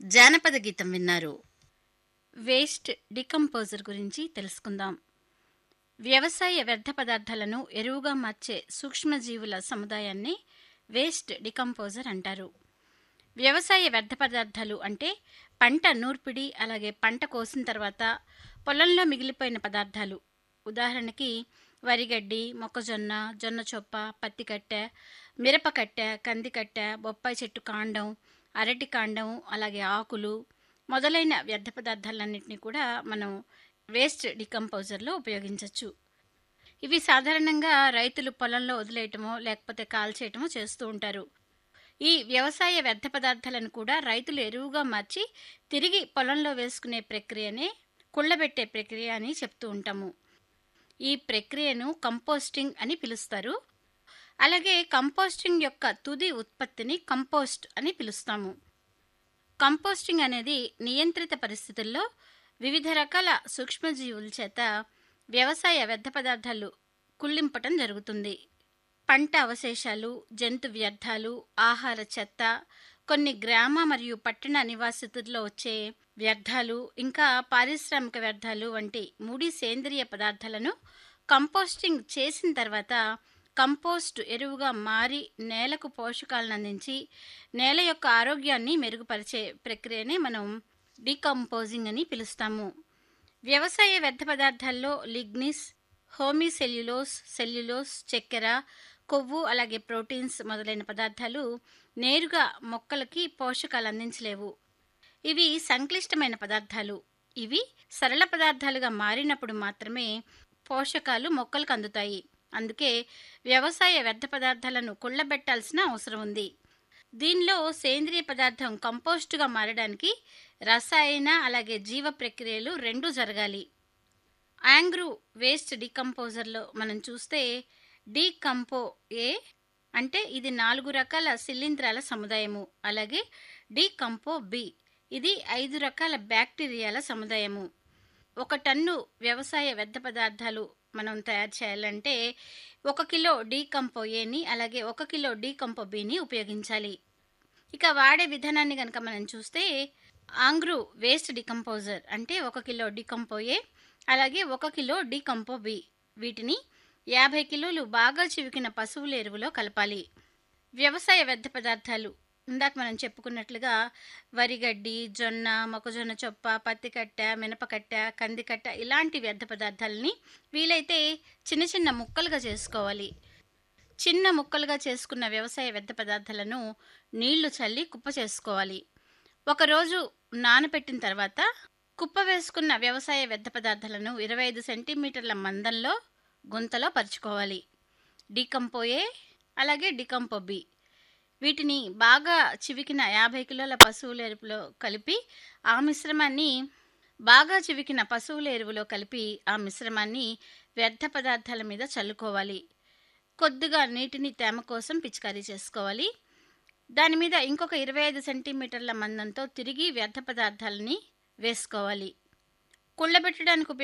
జానపద గీతం విన్నారు వేస్ట్ డికంపోజర్ గురించి తెలుసుకుందాం వ్యవసాయ వ్యర్థ పదార్థాలను ఎరువుగా మార్చే సూక్ష్మజీవుల సముదాయాన్ని వేస్ట్ డికంపోజర్ అంటారు వ్యవసాయ వ్యర్థ పదార్థాలు అంటే పంట నూర్పిడి అలాగే పంట కోసిన తర్వాత పొలంలో మిగిలిపోయిన పదార్థాలు ఉదాహరణకి వరిగడ్డి మొక్కజొన్న జొన్న చొప్ప పత్తి కట్టె మిరప కట్టె కంది కట్టె బొప్పాయి చెట్టు కాండం అరటి కాండం అలాగే ఆకులు మొదలైన వ్యర్థ పదార్థాలన్నింటినీ కూడా మనం వేస్ట్ డికంపోజర్లో ఉపయోగించవచ్చు ఇవి సాధారణంగా రైతులు పొలంలో వదిలేయటమో లేకపోతే కాల్చేయటమో చేస్తూ ఉంటారు ఈ వ్యవసాయ వ్యర్థ పదార్థాలను కూడా రైతులు ఎరువుగా మార్చి తిరిగి పొలంలో వేసుకునే ప్రక్రియనే కుళ్ళబెట్టే ప్రక్రియ అని చెప్తూ ఉంటాము ఈ ప్రక్రియను కంపోస్టింగ్ అని పిలుస్తారు అలాగే కంపోస్టింగ్ యొక్క తుది ఉత్పత్తిని కంపోస్ట్ అని పిలుస్తాము కంపోస్టింగ్ అనేది నియంత్రిత పరిస్థితుల్లో వివిధ రకాల సూక్ష్మజీవుల చేత వ్యవసాయ వ్యర్థ పదార్థాలు కుళ్ళింపటం జరుగుతుంది పంట అవశేషాలు జంతు వ్యర్థాలు ఆహార చెత్త కొన్ని గ్రామ మరియు పట్టణ నివాసితుల్లో వచ్చే వ్యర్థాలు ఇంకా పారిశ్రామిక వ్యర్థాలు వంటి ముడి సేంద్రియ పదార్థాలను కంపోస్టింగ్ చేసిన తర్వాత కంపోస్ట్ ఎరువుగా మారి నేలకు పోషకాలను అందించి నేల యొక్క ఆరోగ్యాన్ని మెరుగుపరిచే ప్రక్రియనే మనం డీకంపోజింగ్ అని పిలుస్తాము వ్యవసాయ వ్యర్థ పదార్థాల్లో లిగ్నిస్ హోమిసెల్యులోస్ సెల్యులోస్ చక్కెర కొవ్వు అలాగే ప్రోటీన్స్ మొదలైన పదార్థాలు నేరుగా మొక్కలకి పోషకాలు అందించలేవు ఇవి సంక్లిష్టమైన పదార్థాలు ఇవి సరళ పదార్థాలుగా మారినప్పుడు మాత్రమే పోషకాలు మొక్కలకు అందుతాయి అందుకే వ్యవసాయ వ్యర్థ పదార్థాలను కుళ్ళబెట్టాల్సిన అవసరం ఉంది దీనిలో సేంద్రియ పదార్థం కంపోస్టుగా మారడానికి రసాయన అలాగే జీవ ప్రక్రియలు రెండూ జరగాలి యాంగ్రూ వేస్ట్ డికంపోజర్లో మనం చూస్తే డీకంపో ఏ అంటే ఇది నాలుగు రకాల శిలీంధ్రాల సముదాయము అలాగే డీకంపో బి ఇది ఐదు రకాల బ్యాక్టీరియాల సముదాయము ఒక టన్ను వ్యవసాయ వ్యర్థ పదార్థాలు మనం తయారు చేయాలంటే ఒక కిలో డీకంపో ఏని అలాగే ఒక కిలో డీకంపో బిని ఉపయోగించాలి ఇక వాడే విధానాన్ని కనుక మనం చూస్తే ఆంగ్రూ వేస్ట్ డికంపోజర్ అంటే ఒక కిలో డికంపో ఏ అలాగే ఒక కిలో డికంపో బి వీటిని యాభై కిలోలు బాగా చివికిన పశువుల ఎరువులో కలపాలి వ్యవసాయ వ్యర్థ పదార్థాలు ఇందాక మనం చెప్పుకున్నట్లుగా వరిగడ్డి జొన్న మొక్కజొన్న చొప్ప పత్తి కట్ట మినపకట్ట కందికట్ట ఇలాంటి వ్యర్థ పదార్థాలని వీలైతే చిన్న చిన్న ముక్కలుగా చేసుకోవాలి చిన్న ముక్కలుగా చేసుకున్న వ్యవసాయ వ్యర్థ పదార్థాలను నీళ్లు చల్లి కుప్ప చేసుకోవాలి ఒకరోజు నానబెట్టిన తర్వాత కుప్ప వేసుకున్న వ్యవసాయ వ్యర్థ పదార్థాలను ఇరవై ఐదు సెంటీమీటర్ల మందంలో గుంతలో పరుచుకోవాలి డీకంపోయే అలాగే డికంపో బి వీటిని బాగా చివికిన యాభై కిలోల పశువుల ఎరుపులో కలిపి ఆ మిశ్రమాన్ని బాగా చివికిన పశువుల ఎరువులో కలిపి ఆ మిశ్రమాన్ని వ్యర్థ పదార్థాల మీద చల్లుకోవాలి కొద్దిగా నీటిని తేమ కోసం పిచికారీ చేసుకోవాలి దాని మీద ఇంకొక ఇరవై ఐదు సెంటీమీటర్ల మందంతో తిరిగి వ్యర్థ పదార్థాలని వేసుకోవాలి కుళ్ళబెట్టడానికి